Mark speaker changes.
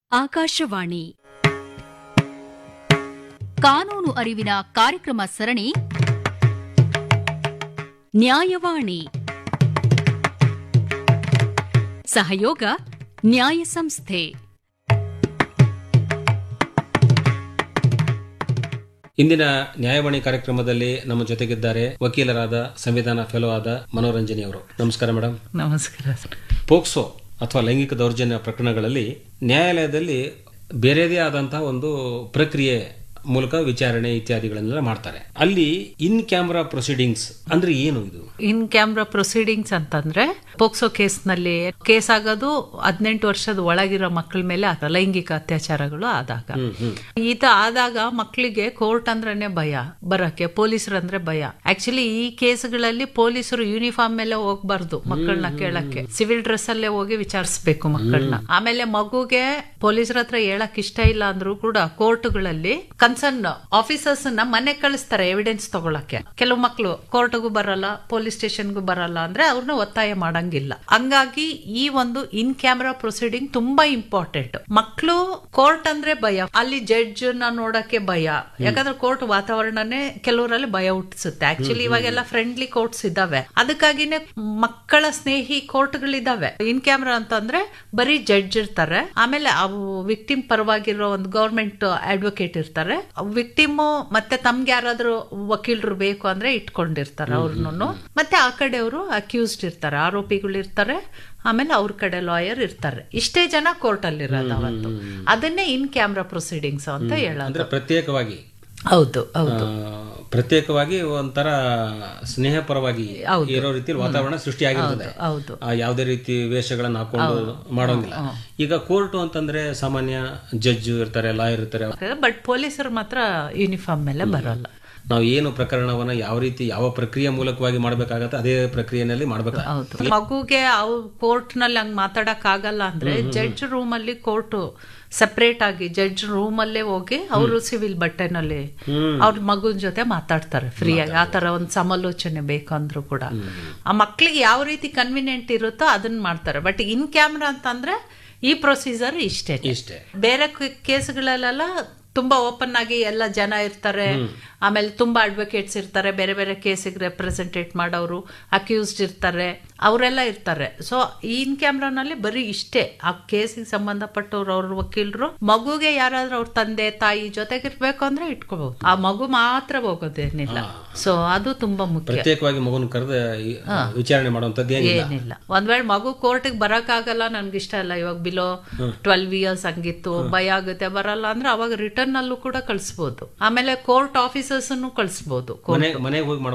Speaker 1: ಆಕಾಶವಾಣಿ ಕಾನೂನು ಅರಿವಿನ ಕಾರ್ಯಕ್ರಮ ಸರಣಿ ನ್ಯಾಯವಾಣಿ ಸಹಯೋಗ ನ್ಯಾಯ ಸಂಸ್ಥೆ
Speaker 2: ಇಂದಿನ ನ್ಯಾಯವಾಣಿ ಕಾರ್ಯಕ್ರಮದಲ್ಲಿ ನಮ್ಮ ಜೊತೆಗಿದ್ದಾರೆ ವಕೀಲರಾದ ಸಂವಿಧಾನ ಫೆಲೋ ಆದ ಮನೋರಂಜನಿ ಅವರು ನಮಸ್ಕಾರ ಮೇಡಮ್
Speaker 3: ನಮಸ್ಕಾರ ಸರ್
Speaker 2: ಪೋಕ್ಸೋ ಅಥವಾ ಲೈಂಗಿಕ ದೌರ್ಜನ್ಯ ಪ್ರಕರಣಗಳಲ್ಲಿ ನ್ಯಾಯಾಲಯದಲ್ಲಿ ಬೇರೆದೇ ಆದಂತಹ ಒಂದು ಪ್ರಕ್ರಿಯೆ ಮೂಲಕ ವಿಚಾರಣೆ ಇತ್ಯಾದಿಗಳನ್ನೆಲ್ಲ ಮಾಡ್ತಾರೆ ಅಲ್ಲಿ ಇನ್ ಕ್ಯಾಮ್ರಾ ಪ್ರೊಸೀಡಿಂಗ್ಸ್ ಅಂದ್ರೆ ಏನು ಇದು
Speaker 3: ಇನ್ ಕ್ಯಾಮ್ರಾ ಪ್ರೊಸೀಡಿಂಗ್ಸ್ ಅಂತಂದ್ರೆ ಪೋಕ್ಸೋ ಕೇಸ್ನಲ್ಲಿ ಕೇಸ್ ಆಗೋದು ಹದಿನೆಂಟು ವರ್ಷದ ಒಳಗಿರೋ ಮಕ್ಕಳ ಮೇಲೆ ಆತ ಲೈಂಗಿಕ ಅತ್ಯಾಚಾರಗಳು ಆದಾಗ ಈತ ಆದಾಗ ಮಕ್ಕಳಿಗೆ ಕೋರ್ಟ್ ಅಂದ್ರೇನೆ ಭಯ ಬರಕ್ಕೆ ಪೊಲೀಸರು ಅಂದ್ರೆ ಭಯ ಆಕ್ಚುಲಿ ಈ ಕೇಸ್ಗಳಲ್ಲಿ ಪೊಲೀಸರು ಯೂನಿಫಾರ್ಮ್ ಮೇಲೆ ಹೋಗ್ಬಾರ್ದು ಮಕ್ಕಳನ್ನ ಕೇಳಕ್ಕೆ ಸಿವಿಲ್ ಡ್ರೆಸ್ ಅಲ್ಲೇ ಹೋಗಿ ವಿಚಾರಿಸ್ಬೇಕು ಮಕ್ಕಳನ್ನ ಆಮೇಲೆ ಮಗುಗೆ ಪೊಲೀಸರ ಹತ್ರ ಹೇಳಕ್ ಇಷ್ಟ ಇಲ್ಲ ಅಂದ್ರೂ ಕೂಡ ಕೋರ್ಟ್ಗಳಲ್ಲಿ ಕನ್ಸರ್ನ್ ಆಫೀಸರ್ಸ್ ನ ಮನೆ ಕಳಿಸ್ತಾರೆ ಎವಿಡೆನ್ಸ್ ತಗೊಳಕ್ಕೆ ಕೆಲವು ಮಕ್ಕಳು ಕೋರ್ಟ್ಗೂ ಬರಲ್ಲ ಪೊಲೀಸ್ ಸ್ಟೇಷನ್ಗೂ ಬರಲ್ಲ ಅಂದ್ರೆ ಅವ್ರನ್ನ ಒತ್ತಾಯ ಮಾಡಂಗಿಲ್ಲ ಹಂಗಾಗಿ ಈ ಒಂದು ಇನ್ ಕ್ಯಾಮ್ರಾ ಪ್ರೊಸೀಡಿಂಗ್ ತುಂಬಾ ಇಂಪಾರ್ಟೆಂಟ್ ಮಕ್ಕಳು ಕೋರ್ಟ್ ಅಂದ್ರೆ ಭಯ ಅಲ್ಲಿ ಜಡ್ಜ್ ನ ನೋಡಕ್ಕೆ ಭಯ ಯಾಕಂದ್ರೆ ಕೋರ್ಟ್ ವಾತಾವರಣನೇ ಕೆಲವರಲ್ಲಿ ಭಯ ಹುಟ್ಟಿಸುತ್ತೆ ಆಕ್ಚುಲಿ ಇವಾಗೆಲ್ಲ ಫ್ರೆಂಡ್ಲಿ ಕೋರ್ಟ್ಸ್ ಇದಾವೆ ಅದಕ್ಕಾಗಿನೇ ಮಕ್ಕಳ ಸ್ನೇಹಿ ಕೋರ್ಟ್ಗಳಿದಾವೆ ಇನ್ ಕ್ಯಾಮ್ರಾ ಅಂತಂದ್ರೆ ಬರೀ ಜಡ್ಜ್ ಇರ್ತಾರೆ ಆಮೇಲೆ ಅವು ವಿಕ್ಟಿಮ್ ಪರವಾಗಿರೋ ಒಂದು ಗೌರ್ಮೆಂಟ್ ಅಡ್ವೊಕೇಟ್ ಇರ್ತಾರೆ ವಿಕ್ಟಿಮ್ ಮತ್ತೆ ತಮ್ಗೆ ಯಾರಾದ್ರೂ ವಕೀಲರು ಬೇಕು ಅಂದ್ರೆ ಇಟ್ಕೊಂಡಿರ್ತಾರೆ ಅವ್ರನ್ನು ಮತ್ತೆ ಆ ಕಡೆಯವರು ಅಕ್ಯೂಸ್ಡ್ ಇರ್ತಾರೆ ಆರೋಪಿಗಳು ಇರ್ತಾರೆ ಆಮೇಲೆ ಅವ್ರ ಕಡೆ ಲಾಯರ್ ಇರ್ತಾರೆ ಇಷ್ಟೇ ಜನ ಕೋರ್ಟ್ ಅಲ್ಲಿ ಇರೋದು ಅವತ್ತು ಅದನ್ನೇ ಇನ್ ಕ್ಯಾಮ್ರಾ ಪ್ರೊಸೀಡಿಂಗ್ಸ್ ಅಂತ ಹೇಳೋದು
Speaker 2: ಅಂದ್ರೆ ಪ್ರತ್ಯೇಕವಾಗಿ
Speaker 3: ಹೌದು ಹೌದು
Speaker 2: ಆ, ಪ್ರತ್ಯೇಕವಾಗಿ ಒಂಥರ ಸ್ನೇಹಪರವಾಗಿ ಇರೋ ರೀತಿಯಲ್ಲಿ ವಾತಾವರಣ ಸೃಷ್ಟಿಯಾಗಿರ್ತದೆ
Speaker 3: ಹೌದು
Speaker 2: ಆ, ಯಾವುದೇ ರೀತಿ ವೇಷಗಳನ್ನ ಹಾಕೊಂಡು ಮಾಡೋಂಗಿಲ್ಲ ಈಗ ಕೋರ್ಟು ಅಂತಂದ್ರೆ ಸಾಮಾನ್ಯ ಜಡ್ಜ್ ಇರ್ತಾರೆ ಲಾಯರ್ ಇರ್ತಾರೆ
Speaker 3: ಬಟ್ ಪೊಲೀಸರು ಮಾತ್ರ ಯೂನಿಫಾರ್ಮ್ ಮೇಲೆ ಬರಲ್ಲ
Speaker 2: ನಾವು ಏನು ಪ್ರಕರಣವನ್ನ ಯಾವ ರೀತಿ ಯಾವ ಪ್ರಕ್ರಿಯೆ ಮೂಲಕವಾಗಿ ಮಾಡ್ಬೇಕಾಗತ್ತೆ ಅದೇ ಪ್ರಕ್ರಿಯೆನಲ್ಲಿ ಮಾಡ್ಬೇಕು
Speaker 3: ಹೌದು ಮಗುಗೆ ಅವು ಕೋರ್ಟ್ ನಲ್ಲಿ ಹಂಗ್ ಮಾತಾಡಕ್ ಆಗಲ್ಲ ಅಂದ್ರೆ ಜಡ್ಜ್ ರೂಮ್ ಅಲ್ಲಿ ಕೋರ್ಟ್ ಸೆಪರೇಟ್ ಆಗಿ ಜಡ್ಜ್ ರೂಮ್ ಅಲ್ಲೇ ಹೋಗಿ ಅವರು ಸಿವಿಲ್ ಬಟ್ಟೆನಲ್ಲಿ ಅವ್ರ ಮಗುನ್ ಜೊತೆ ಮಾತಾಡ್ತಾರೆ ಫ್ರೀ ಆಗಿ ಆ ತರ ಒಂದು ಸಮಾಲೋಚನೆ ಬೇಕಂದ್ರು ಕೂಡ ಆ ಮಕ್ಳಿಗೆ ಯಾವ ರೀತಿ ಕನ್ವಿನಿಯೆಂಟ್ ಇರುತ್ತೋ ಅದನ್ನ ಮಾಡ್ತಾರೆ ಬಟ್ ಇನ್ ಕ್ಯಾಮ್ರಾ ಅಂತಂದ್ರೆ ಈ ಪ್ರೊಸೀಜರ್ ಇಷ್ಟೇ
Speaker 2: ಇಷ್ಟೇ
Speaker 3: ಬೇರೆ ಕೇಸ್ಗಳಲ್ಲೆಲ್ಲ ತುಂಬಾ ಓಪನ್ ಆಗಿ ಎಲ್ಲ ಜನ ಇರ್ತಾರೆ ಆಮೇಲೆ ತುಂಬಾ ಅಡ್ವೊಕೇಟ್ಸ್ ಇರ್ತಾರೆ ಬೇರೆ ಬೇರೆ ಕೇಸಿಗೆ ರೆಪ್ರೆಸೆಂಟೇಟ್ ಮಾಡೋರು ಅಕ್ಯೂಸ್ಡ್ ಇರ್ತಾರೆ ಅವರೆಲ್ಲ ಇರ್ತಾರೆ ಸೊ ಇನ್ ಕ್ಯಾಮ್ರಾನಲ್ಲಿ ಬರೀ ಇಷ್ಟೇ ಆ ಕೇಸಿಗೆ ಸಂಬಂಧಪಟ್ಟವ್ರು ಅವ್ರ ವಕೀಲರು ಮಗುಗೆ ಯಾರಾದ್ರೂ ಅವ್ರ ತಂದೆ ತಾಯಿ ಜೊತೆಗಿರ್ಬೇಕು ಅಂದ್ರೆ ಇಟ್ಕೋಬಹುದು ಆ ಮಗು ಮಾತ್ರ ಹೋಗೋದೇನಿಲ್ಲ ಸೊ ಅದು ತುಂಬಾ ಮುಖ್ಯ
Speaker 2: ಪ್ರತ್ಯೇಕವಾಗಿ ಮಗುನ ಕರೆದ ವಿಚಾರಣೆ ಮಾಡುವಂತದ್ದು ಏನಿಲ್ಲ
Speaker 3: ಏನಿಲ್ಲ ಒಂದ್ ವೇಳೆ ಮಗು ಕೋರ್ಟಿಗೆ ಬರಕ್ ಆಗಲ್ಲ ನನ್ಗೆ ಇಷ್ಟ ಇಲ್ಲ ಇವಾಗ ಬಿಲೋ ಟ್ವೆಲ್ವ್ ಇಯರ್ಸ್ ಹಂಗಿತ್ತು ಭಯ ಆಗುತ್ತೆ ಬರಲ್ಲ ಅಂದ್ರೆ ಅವಾಗ ರಿಟರ್ನ್ ಅಲ್ಲೂ ಕೂಡ ಕಳಿಸ್ಬೋದು ಆಮೇಲೆ ಕೋರ್ಟ್ ಆಫೀಸರ್ಸ್ ಕಳಿಸ್ಬೋದು
Speaker 2: ಮನೆ ಮನೆಗೆ ಹೋಗಿ